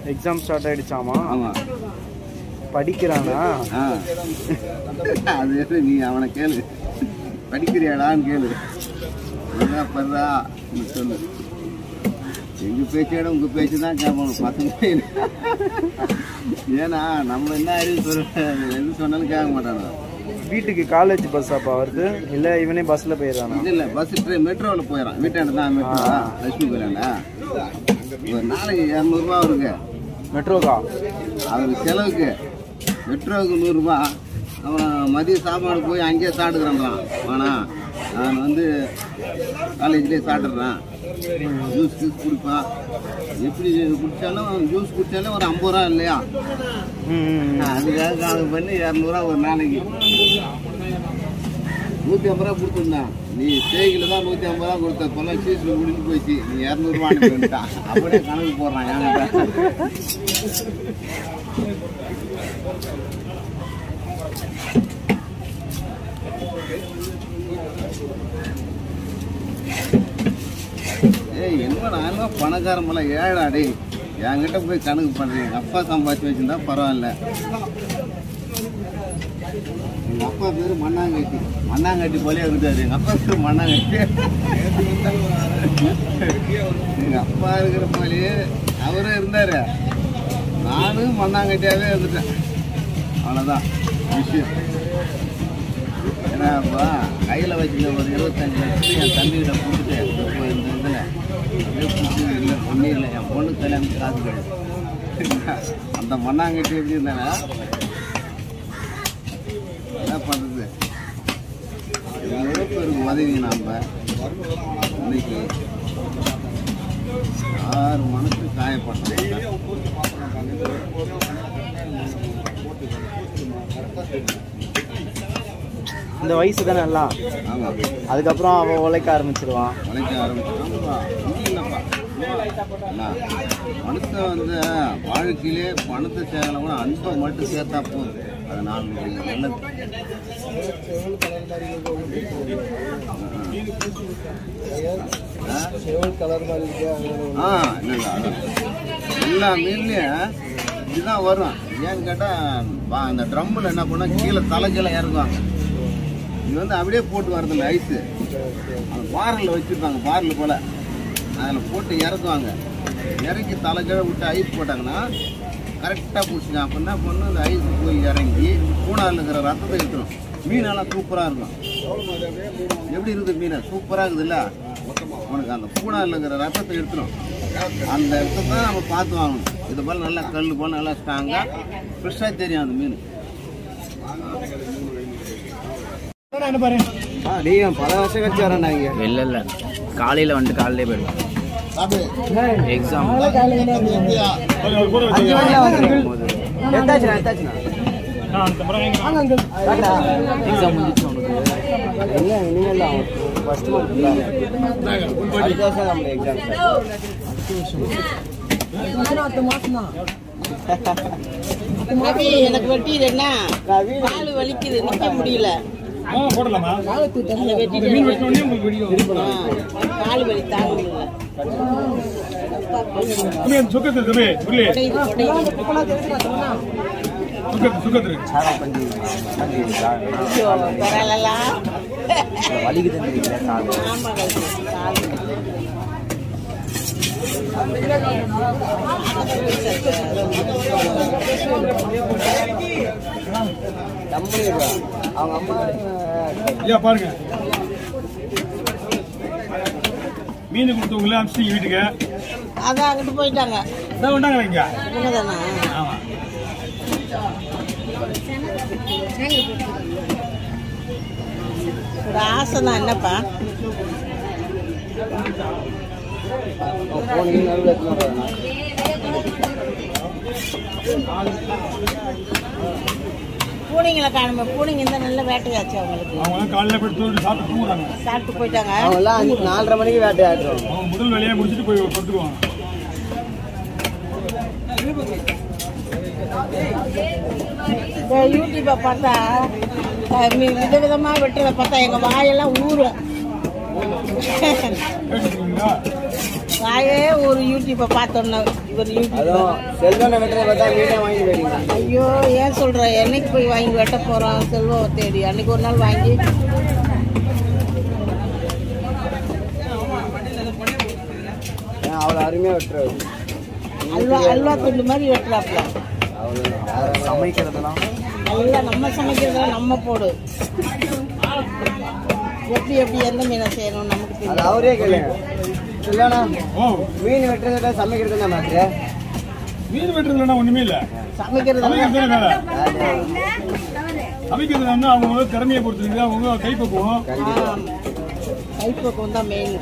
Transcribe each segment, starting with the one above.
Exam start ஆயிடுச்சாமா ஆமாம் படிக்கிறானா ஆ அது எப்படி நீ அவனை கேளு படிக்கிறியாடான்னு கேளு ஒழுங்கா படுறா நீ சொல்லு எங்க பேச்சோட உங்க பேச்சு தான் கேட்போம் பசங்க ஏன்னா நம்ம என்ன அறிவு சொல்ல எது சொன்னாலும் கேட்க மாட்டாங்க வீட்டுக்கு காலேஜ் பஸ்ஸாப்பா வருது இல்லை இவனே பஸ்ஸில் போயிடுறானா இது இல்லை பஸ் ட்ரெயின் மெட்ரோவில் போயிடறான் வீட்டாண்ட தான் மெட்ரோ லட்சுமி கோயிலாண்ட ஒரு நாளைக்கு இரநூறுபா அவருக்கு மெட்ரோக்கா அவருக்கு செலவுக்கு மெட்ரோவுக்கு நூறுரூபா அப்புறம் மதிய சாப்பாடு போய் அங்கேயே சாப்பிட்டுக்கிறேன்றான் வேணாம் நான் வந்து காலேஜ்லேயே சாப்பிட்றேன் ஜூஸ் ஜூஸ் குடிப்பான் எப்படி குடித்தாலும் ஜூஸ் குடித்தாலும் ஒரு ஐம்பது ரூபா இல்லையா ம், ம், ம். அதுக்காக கணக்கு பண்ணி இரநூறுவா ஒரு நாளைக்கு நூற்றி ஐம்பது ரூபா கொடுத்துருந்தான் நீ ஸ்டேக்கில் தான் நூற்றி ஐம்பது ரூபா கொடுத்த பொருள் சீஸில் முடிஞ்சு போச்சு நீ இரநூறுவா அனுப்பிட்டான் அப்படியே கணக்கு போடுறான் என்கிட்ட ஏய் என்ன நான் பணக்காரன் போல ஏழா டேய் என்கிட்ட போய் கணக்கு பண்ணுறேன் எங்கள் அப்பா சம்பாதிச்சு வச்சிருந்தா பரவாயில்ல எங்கள் அப்பா பேர் மண்ணாங்கட்டி மண்ணாங்கட்டி போலே இருந்தாரு எங்கள் அப்பா பேர் மண்ணாங்கட்டி எங்கள் அப்பா இருக்கிற போலயே அவரும் இருந்தார் நானும் மண்ணாங்கட்டியாகவே இருந்துட்டேன் அவ்வளோதான் விஷயம் ஏன்னாப்பா கையில் வச்சுருந்த ஒரு இருபத்தஞ்சு லட்சம் என் தம்பிகிட்ட கொடுத்துட்டு இப்போ இந்த இதில் அப்படியே கொடுத்து இல்லை ஒன்றும் இல்லை என் பொண்ணு கல்யாணம் காசு கிடையாது அந்த மண்ணாங்கட்டி எப்படி இருந்தாங்க என்ன பண்ணுறது எவ்வளோ பேருக்கு உதவி நாம் இன்னைக்கு யார் மனசு காயப்பட்டோம் இந்த வயசு தானே எல்லாம் ஆமாம் அதுக்கப்புறம் அவன் உழைக்க ஆரம்பிச்சிருவான் உழைக்க ஆரம்பிச்சாங்கப்பா ஒன்றும் இல்லைப்பா என்ன மனுஷன் வந்து வாழ்க்கையிலே பணத்தை சேகலாம் கூட அன்பை மட்டும் சேர்த்தா போதும் அது நாலு நல்லது ஆ இல்லை இல்லை அதான். எல்லா மீன்லையும் இதுதான் வரும் ஏன்னு கேட்டால் அந்த ட்ரம்மில் என்ன பண்ணால் கீழே தலை கீழே இறங்குவாங்க இது வந்து அப்படியே போட்டு வரதில்ல ஐஸு அந்த பாரில் வச்சுருப்பாங்க பாரில் போல் அதில் போட்டு இறக்குவாங்க இறக்கி தலை கீழே விட்டு ஐஸ் போட்டாங்கன்னா கரெக்டாக பிடிச்சிங்க அப்போ என்ன பண்ணணும் அந்த ஐஸ் போய் இறங்கி பூனாவில் இருக்கிற ரத்தத்தை எடுத்துரும் மீனெல்லாம் சூப்பராக இருக்கும் எப்படி இருக்குது மீன் சூப்பராக இருக்குதுல்ல உனக்கு அந்த பூனாவில் இருக்கிற ரத்தத்தை எடுத்துரும் அந்த இடத்த தான் நம்ம பார்த்து வாங்கணும் இது போல் நல்லா கல் போல் நல்லா ஸ்ட்ராங்காக ஃப்ரெஷ்ஷாக தெரியும் அந்த மீன் ஆ நீயும் பல வருஷம் கழிச்சு வரேன்டா இங்கே இல்லை இல்லை காலையில் வந்துட்டு காலையிலே போயிடுவேன் எக்ஸாம் அஞ்சு மணிக்கு வந்துருக்கும் எத்தாச்சுண்ணா எத்தாச்சுண்ணா எக்ஸாம் முடிஞ்சிச்சு உனக்கு இல்லை இனிமேல் தான் ஃபஸ்ட் மந்த் அடுத்த வருஷம் நம்ம எக்ஸாம் ரவி எனக்கு வெட்டிடுறேன்னா கால் வலிக்குது நிக்க முடியல அதை வெட்டிட்டேன். ஆ, கால் வலி தாங்க முடியல உடையுது, உடையுது. ஐயோ, பரவாயில்ல. வலிக்கு தந்துருக்கீங்களா கால் ஆமா, கழுத்து, கால் வலி. நம்பிடுவா அவங்க அம்மா ஐயா பாருங்க மீன் கொடுத்தவங்கள அனுப்பிச்சிங்க வீட்டுக்கு அதான் அங்கிட்டு போயிட்டாங்க இதான் உண்டாங்க இங்க இவங்கதானா ஆமா ஒரு ஆசை தான் என்னப்பா போனீங்க நடுவில் எத்தனை வரணும் பூனைங்களை காணுமே பூனைங்க இருந்தால் நல்ல வேட்டையாச்சு அவங்களுக்கு அவங்க எல்லாம் காலையில போய் தூண்டு சாப்பிட்டு தூங்குறாங்க சாப்பிட்டு போயிட்டாங்க அவங்க எல்லாம் அஞ்சு நாலரை மணிக்கு வேட்டையாடுறோம் அவங்க முதல் வேலையை முடிச்சுட்டு போய் படுத்துக்குவாங்க இந்த யூடியூப்பை பார்த்தா அஹ், மி- விதவிதமா வெட்டுறத பார்த்தா எங்க வாயெல்லாம் ஊறும் கேட்டுருக்கீங்களா வாயே ஒரு யூடியூப்பை பார்த்தோன்னா இவர் யூடியூப் அதுவும் செல்வனை வெட்டுறத பார்த்தா மீனே வாங்கி போயிடுங்க ஐயோ ஏன் சொல்ற என்னைக்கு போய் வாங்கி வெட்ட போறோம் செல்வம் தேடி அன்னைக்கு ஒரு நாள் வாங்கி ஏன் அவ்வளோ அருமையாக வெட்டுறாரு அல்வா அல்வா துண்டு மாதிரி வெட்டுறாப்ல அவ்வளோ சமைக்கிறதெல்லாம் நல்லா நம்ம சமைக்கிறத நம்ம போடு எப்படி எப்படி எந்த மீனை செய்யணும் நமக்கு அது தெரியும் அவரே கேளுங்க செல்வனா ஓ மீன் வெட்டுறத விட சமைக்கிறது என்ன மாத்திர மீன் வெட்டுறதுலன்னா ஒண்ணுமே இல்ல சமைக்கிறது சமைக்கிறது தானே வேலை சமைக்கிறது வந்து அவங்க திறமையை பொறுத்து அவங்க கைப்பக்குவோம் கைப்பக்கம் தான் மெயின்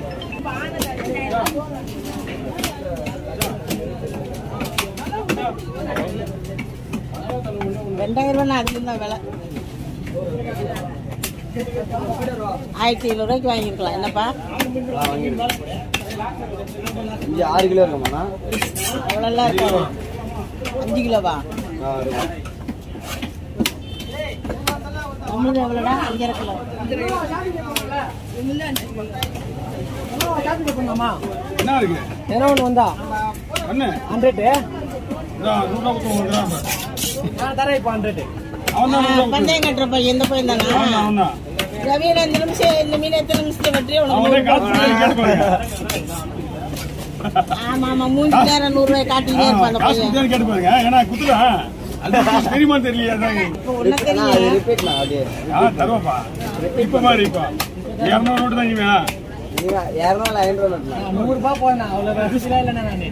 ரெண்டாயிரம் ரூபாய் அதிகம் தான் விலை ஆயிரத்தி ஐநூறுரூவாய்க்கு வாங்கியிருக்கலாம் என்னப்பா இங்கே ஆறு கிலோ இருக்குமாண்ணா அவ்வளோலாம் இருக்கும் அஞ்சு கிலோவா ஆ, இருக்கும். நம்மளுக்கு எவ்வளோடா அஞ்சரை கிலோ என்ன இருக்கு என்ன ஒன்று வந்தா என்ன ஹண்ட்ரட் இந்த நூறுரூவா கொடுத்து கிராம் தரேன் இப்போ ஹண்ட்ரட் அவன் தான் நூறுரூவா கொடுத்து பந்தயம் கட்டுற பையன் எந்த பையன் அவன் தானா தான் அவன் தான் ரவீன இந்த நிமிஷம் இந்த மீன் எத்தனை நிமிஷத்தை வெற்றி அவனே உனக்கு காசு கொடுத்து கேட்டு பாருங்க ஆமா ஆமா மூஞ்சி நேரம் நூறு ரூபாய் காட்டினே ஆ, இருப்பான் அந்த காசு பையன் கொடுத்து கேட்டு பாருங்க ஏன்னா குத்துறான் அது தெரியுமா தெரியலையா அதாங்க இப்போ ஒன்ன தெரியும் ரிப்பீட்ண்ணா அப்படியே ஆ தருவாப்பா இப்ப மாதிரி இப்ப இரநூறு நோட்டு தான் இவன் நீங்கள் இரநூறு ஐநூறு வெட்டலாம் நூறுரூபா போடணும் அவ்வளோ ரசிலாம் இல்லைண்ணா நான்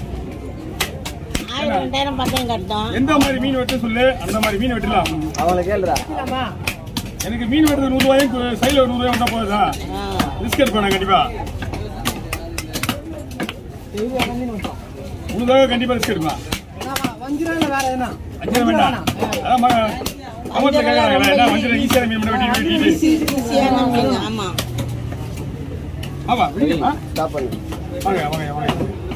ஆயிரம் ரெண்டாயிரம் பந்தயம் கட்டோம் எந்த மாதிரி மீன் வெட்ட சொல்லு அந்த மாதிரி மீன் வெட்டலாம் அவங்கள கேளுடா எனக்கு மீன் வெட்டுறது நூறு ரூபாயும் சைடில் ஒரு நூறு ரூபாய் வந்தா போதுதா ஆ. ரிஸ்க் எடுப்பேன் கண்டிப்பா உனக்காக கண்டிப்பா ரிஸ்க் எடுக்கலாம் வஞ்சிரம் வேற என்ன அஞ்சு வேண்டாம் அதான் ம- அமௌண்ட்ல கேட்கறாங்களா என்ன வஞ்சிரம் ஈஸியான மீன் மட்டும் வெட்டி வெட்டி ஈஸி ஈஸியான மீன் ஆமா ஆமா விடுங்கம்மா. ஸ்டாப் பண்ணு வாங்க வாங்க வாங்க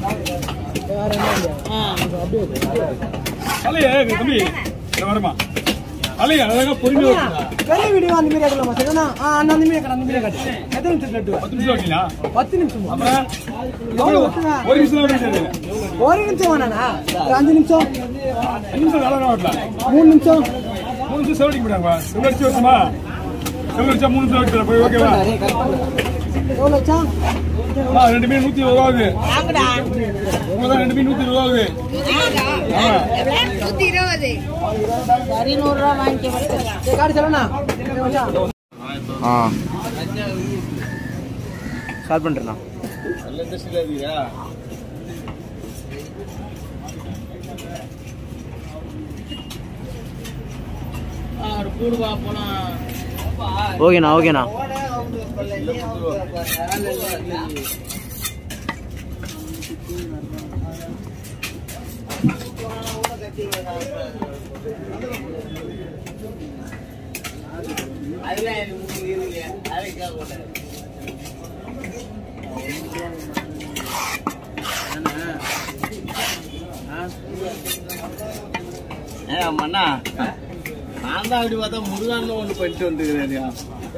ஆ. அலையே தம்பி இங்க வரமா அலைய அழகா பொறுமையா வச்சுக்கா. பெரிய வீடியோ அந்த மாதிரி எடுக்கலாமா சரிண்ணா ஆ அண்ணா அந்த மாதிரி அந்த மாதிரி கட்டு எத்தனை நிமிஷம் கட்டு பத்து நிமிஷம் வைக்கலா பத்து நிமிஷம் அப்புறம் எவ்வளவு ஒட்டுங்க? ஒரு நிமிஷம் தான் முடிஞ்சது ஒரு நிமிஷம் வேணாண்ணா ஒரு அஞ்சு நிமிஷம் அஞ்சு நிமிஷம் நல்லா வரலாம் மூணு நிமிஷம் மூணு நிமிஷம் செவடிக்க முடியாங்க செவ்வடிச்சு வருஷமா செவ்வடிச்சா மூணு நிமிஷம் வச்சுக்கலாம் போய் ஓகேவா எவ்வளோ வச்சா ஆ, ரெண்டு மீன் நூத்தி இருபது ரூபா ஆகுது வாங்கடா உங்கதான் ரெண்டு மீன் நூத்தி இருபது ரூபா ஆகுது ஆமா சரி நூறு ரூபா வாங்கிக்க மட்டும் காடு சொல்லண்ணா ஆ ஸ்டார்ட் பண்ணுறேண்ணா நல்ல டெஸ்ட்ல இருக்கீங்க ஒரு கூடுவா போனா ஓகேண்ணா ஓகேண்ணா ஏ அம்மண்ணா நான் தான் அப்படி பார்த்தா முருகான்னு ஒன்று பண்ணிட்டு வந்துக்கிறேன்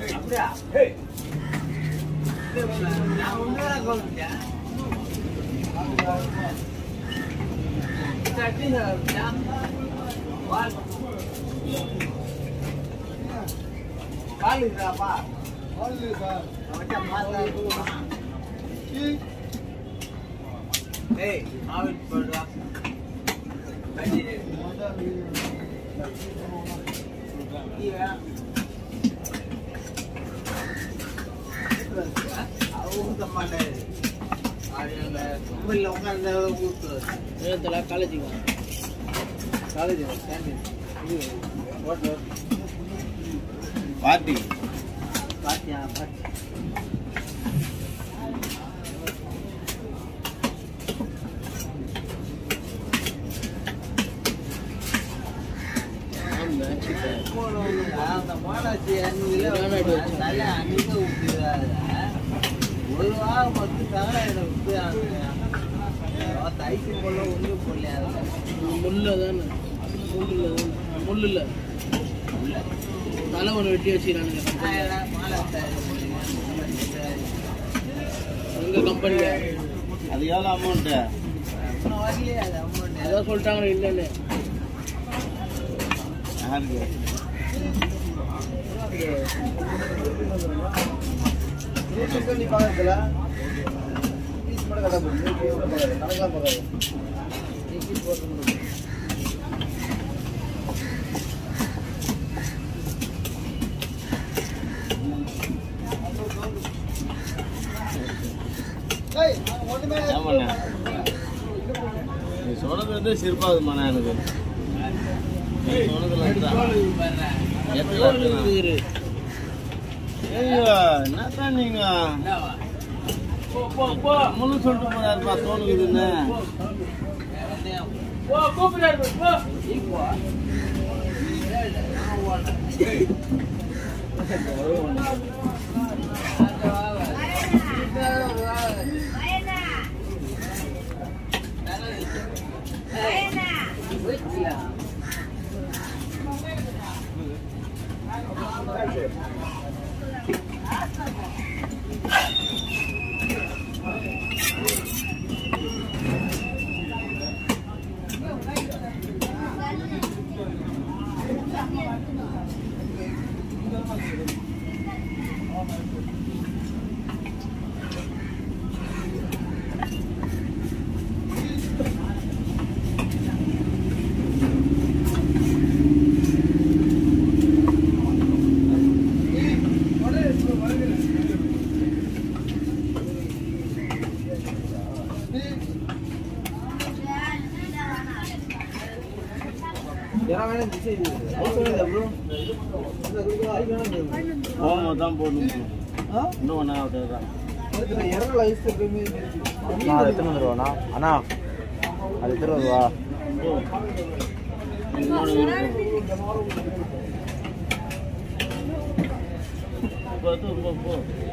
காலேஜுக்கு பாட்டி பாத்தியா பாத்தி அந்த மாடாச்சி நல்ல அன்னைக்கு விட்டுறாரு ஒரு வாரம் மட்டும் தகர விட்டு தைக்கு போல ஒன்றும் போடலையா முள்ளு தானே முள்ளு முள்ளு தலை ஒன்று வெட்டி வச்சுக்கிறானுங்க மாலை எங்க கம்பெனியில் அது எவ்வளோ அமௌண்ட்டு அதான் சொல்லிட்டாங்க இல்லைன்னு யாருக்கு நீ பார்க்கறதுல மட்டும் கட்ட போகுது கணக்கெல்லாம் பார்க்காது ஏமாண்ணே நீ சொன்னது வந்து சிறப்பாகுதுமாண்ணா எனக்கு நீ சொன்னதுல தான் எத்தனை இருக்குண்ணா? ஐயோ என்னத்தான் நீங்க முழு சொல்லிட்டு போறாருப்பா தோணுக்குதுன்னு ஓமோ தான் போடணும் இன்னும் ஒன்றா விட்டுறான் நான் அதை எத்தனை வந்துருவாண்ணா அண்ணா அது எத்தனை வருவா இன்னொன்று இருக்கு போ, போ, போ